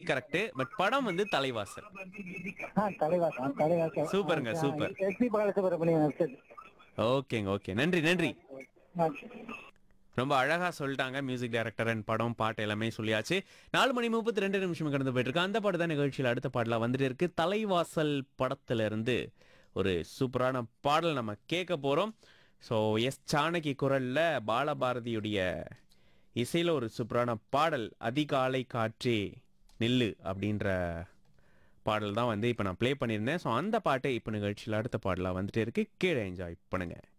Correct but படம் வந்து தலைவாசல் ஆ தலைவாசம் தலைவாசம் சூப்பருங்க, சூப்பர். எஸ்பி பாலசுப்ரமணியம் நடிச்சது ஓகேங்க ஓகே நன்றி நன்றி ஆ. ரொம்ப அழகா சொல்லிட்டாங்க மியூசிக் டைரக்டர் அண்ட் படம் பாட்டு எல்லாமே சொல்லியாச்சு நாலு மணி முப்பத்தி ரெண்டு நிமிஷம் கடந்து போயிட்டு இருக்கு அந்த பாட்டு தான் நிகழ்ச்சியில் அடுத்த பாடலாம் வந்துட்டு இருக்கு தலைவாசல் படத்துல இருந்து ஒரு சூப்பரான பாடல் நம்ம கேட்க போறோம் ஸோ எஸ் சாணகி குரல்ல பாலபாரதியுடைய இசையில ஒரு சூப்பரான பாடல் அதிகாலை காற்றே நில்லு அப்படின்ற பாடல் தான் வந்து இப்போ நான் ப்ளே பண்ணியிருந்தேன் ஸோ அந்த பாட்டை இப்போ நிகழ்ச்சியில் அடுத்த பாடலாக வந்துட்டே இருக்கு கீழே என்ஜாய் பண்ணுங்க